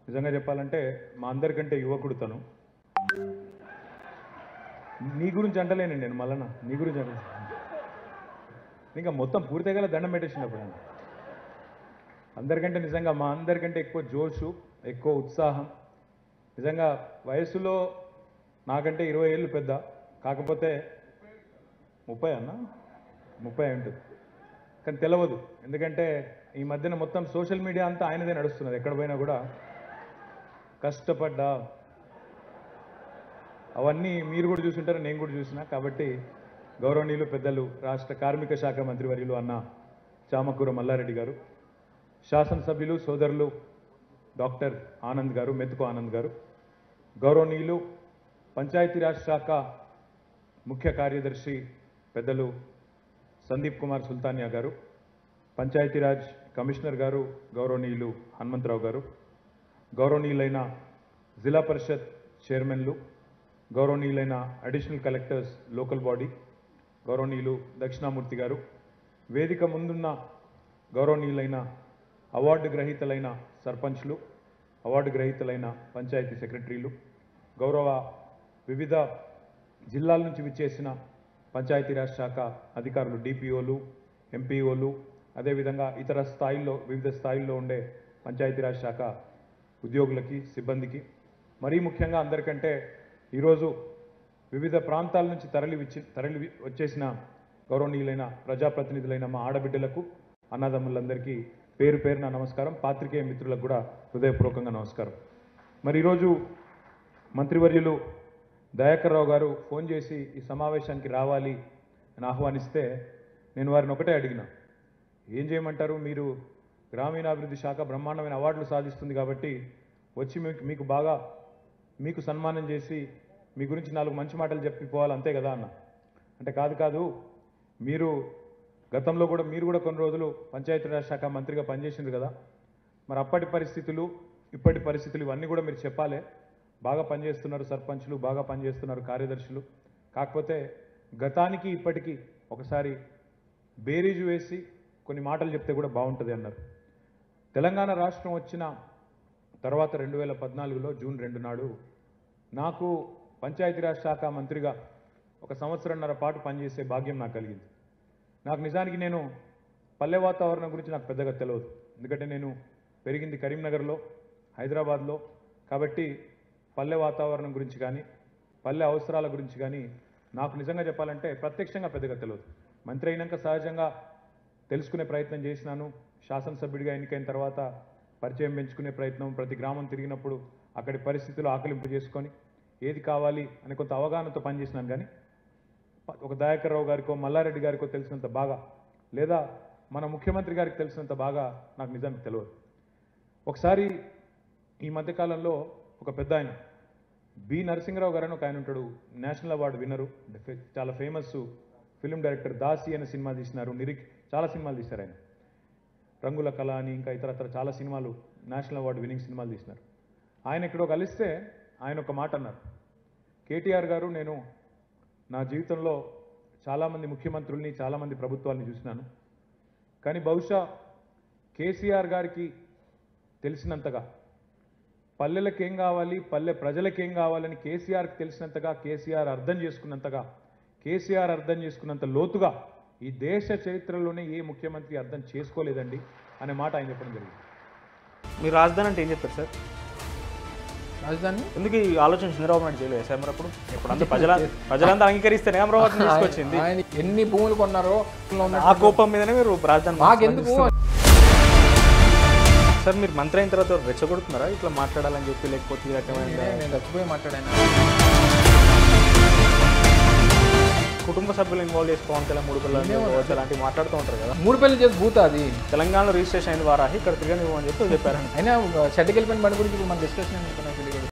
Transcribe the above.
నిజంగా చెప్పాలంటే మా అందరికంటే యువకుడు తను నీ గురించి అంటలేనండి నేను మళ్ళా నీ గురించి అంటలే ఇంకా మొత్తం పూర్తిగా గల దండం పెట్టేసినప్పుడు నేను అందరికంటే నిజంగా మా అందరికంటే ఎక్కువ జోషు ఎక్కువ ఉత్సాహం నిజంగా వయసులో నాకంటే ఇరవై ఏళ్ళు పెద్ద కాకపోతే ముప్పై అన్న ముప్పై ఉంటుంది కానీ తెలవదు ఎందుకంటే ఈ మధ్యన మొత్తం సోషల్ మీడియా అంతా ఆయనదే నడుస్తున్నది ఎక్కడ పోయినా కూడా కష్టపడ్డా అవన్నీ మీరు కూడా చూసుంటారు నేను కూడా చూసిన కాబట్టి గౌరవనీయులు పెద్దలు రాష్ట్ర కార్మిక శాఖ మంత్రివర్యులు అన్న చామకూర మల్లారెడ్డి గారు శాసనసభ్యులు సోదరులు డాక్టర్ ఆనంద్ గారు మెతుకు ఆనంద్ గారు గౌరవనీయులు పంచాయతీరాజ్ శాఖ ముఖ్య కార్యదర్శి పెద్దలు సందీప్ కుమార్ సుల్తానియా గారు పంచాయతీరాజ్ కమిషనర్ గారు గౌరవనీయులు హనుమంతరావు గారు గౌరవనీయులైన జిల్లా పరిషత్ చైర్మన్లు గౌరవనీయులైన అడిషనల్ కలెక్టర్స్ లోకల్ బాడీ గౌరవనీయులు దక్షిణామూర్తి గారు వేదిక ముందున్న గౌరవనీయులైన అవార్డు గ్రహీతలైన సర్పంచ్లు అవార్డు గ్రహీతలైన పంచాయతీ సెక్రటరీలు గౌరవ వివిధ జిల్లాల నుంచి విచ్చేసిన పంచాయతీరాజ్ శాఖ అధికారులు డిపిఓలు ఎంపీఓలు అదేవిధంగా ఇతర స్థాయిల్లో వివిధ స్థాయిల్లో ఉండే పంచాయతీరాజ్ శాఖ ఉద్యోగులకి సిబ్బందికి మరీ ముఖ్యంగా అందరికంటే ఈరోజు వివిధ ప్రాంతాల నుంచి తరలి విచ్చి తరలి వి- వచ్చేసిన గౌరవనీయులైన ప్రజాప్రతినిధులైన మా ఆడబిడ్డలకు అన్నదమ్ములందరికీ పేరు పేరున నమస్కారం పాత్రికేయ మిత్రులకు కూడా హృదయపూర్వకంగా నమస్కారం మరి ఈరోజు మంత్రివర్యులు దయాకర్ రావు గారు ఫోన్ చేసి ఈ సమావేశానికి రావాలి అని ఆహ్వానిస్తే నేను వారిని ఒకటే అడిగిన ఏం చేయమంటారు మీరు గ్రామీణాభివృద్ధి శాఖ బ్రహ్మాండమైన అవార్డులు సాధిస్తుంది కాబట్టి వచ్చి మీకు మీకు బాగా మీకు సన్మానం చేసి మీ గురించి నాలుగు మంచి మాటలు చెప్పిపోవాలి అంతే కదా అన్న అంటే కాదు కాదు మీరు గతంలో కూడా మీరు కూడా కొన్ని రోజులు పంచాయతీరాజ్ శాఖ మంత్రిగా పనిచేసింది కదా మరి అప్పటి పరిస్థితులు ఇప్పటి పరిస్థితులు ఇవన్నీ కూడా మీరు చెప్పాలి బాగా పనిచేస్తున్నారు సర్పంచ్లు బాగా పనిచేస్తున్నారు కార్యదర్శులు కాకపోతే గతానికి ఇప్పటికీ ఒకసారి బేరీజు వేసి కొన్ని మాటలు చెప్తే కూడా బాగుంటుంది అన్నారు తెలంగాణ రాష్ట్రం వచ్చిన తర్వాత రెండు వేల పద్నాలుగులో జూన్ రెండు నాడు నాకు పంచాయతీరాజ్ శాఖ మంత్రిగా ఒక సంవత్సరంన్నర పాటు పనిచేసే భాగ్యం నాకు కలిగింది నాకు నిజానికి నేను పల్లె వాతావరణం గురించి నాకు పెద్దగా తెలియదు ఎందుకంటే నేను పెరిగింది కరీంనగర్లో హైదరాబాద్లో కాబట్టి పల్లె వాతావరణం గురించి కానీ పల్లె అవసరాల గురించి కానీ నాకు నిజంగా చెప్పాలంటే ప్రత్యక్షంగా పెద్దగా తెలియదు మంత్రి అయినాక సహజంగా తెలుసుకునే ప్రయత్నం చేసినాను శాసనసభ్యుడిగా ఎన్నికైన తర్వాత పరిచయం పెంచుకునే ప్రయత్నం ప్రతి గ్రామం తిరిగినప్పుడు అక్కడి పరిస్థితులు ఆకలింపు చేసుకొని ఏది కావాలి అనే కొంత అవగాహనతో పనిచేసినాను కానీ ప- ఒక దయాకర్ రావు గారికో మల్లారెడ్డి గారికో తెలిసినంత బాగా లేదా మన ముఖ్యమంత్రి గారికి తెలిసినంత బాగా నాకు నిజానికి తెలియదు ఒకసారి ఈ మధ్యకాలంలో ఒక పెద్ద ఆయన బి నరసింహరావు గారు అని ఒక ఆయన ఉంటాడు నేషనల్ అవార్డు విన్నరు డెఫి- చాలా ఫేమస్ ఫిల్మ్ డైరెక్టర్ దాసి అనే సినిమా తీసినారు నిరిక్ చాలా సినిమాలు తీశారు ఆయన రంగుల కళ అని ఇంకా ఇతరత్ర చాలా సినిమాలు నేషనల్ అవార్డు విన్నింగ్ సినిమాలు తీసినారు ఆయన ఎక్కడో కలిస్తే ఆయన ఒక మాట అన్నారు కేటీఆర్ గారు నేను నా జీవితంలో చాలామంది ముఖ్యమంత్రుల్ని చాలామంది ప్రభుత్వాల్ని చూసినాను కానీ బహుశా కేసీఆర్ గారికి తెలిసినంతగా పల్లెలకు ఏం కావాలి పల్లె ప్రజలకు ఏం కావాలని కేసీఆర్కి తెలిసినంతగా కేసీఆర్ అర్థం చేసుకున్నంతగా కేసీఆర్ అర్థం చేసుకున్నంత లోతుగా ఈ దేశ చరిత్రలోనే ఏ ముఖ్యమంత్రి అర్థం చేసుకోలేదండి అనే మాట ఆయన చెప్పడం జరిగింది మీరు రాజధాని అంటే ఏం చెప్తారు సార్ రాజధాని ఎందుకు ఈ ఆలోచన చంద్రబాబు నాయుడు చేయలేదు సార్ మరి అప్పుడు ఇప్పుడు అంతా ప్రజల ప్రజలంతా అంగీకరిస్తేనే అమరావతిని తీసుకొచ్చింది ఆయన ఎన్ని భూములు కొన్నారో ఉన్న- ఆ కోపం మీదనే మీరు రాజధాని మాకెందుకు సార్ మీరు మంత్రి అయిన తర్వాత రెచ్చగొడుతున్నారా ఇట్లా మాట్లాడాలని చెప్పి లేకపోతే ఈ రకమైన నేనే- నేను చచ్చిపోయి మాట్లాడాను కుటుంబ సభ్యులు ఇన్వాల్వ్ చేసి పవన్ కళ్యాణ్ మూడు పిల్లలు కావచ్చు అలాంటివి మాట్లాడుతూ ఉంటారు కదా మూడు పెళ్లి చేసి భూత అది తెలంగాణలో రిజిస్ట్రేషన్ అయిన వారాహి ఇక్కడ తిరగనివ్వమని చెప్పి చెప్పారండి అయినా షెడ్కి వెళ్ళిపోయిన బండి గురించి ఇప్పుడు మన డిస్కషన్ ఎందుకు నాకు తెలియదు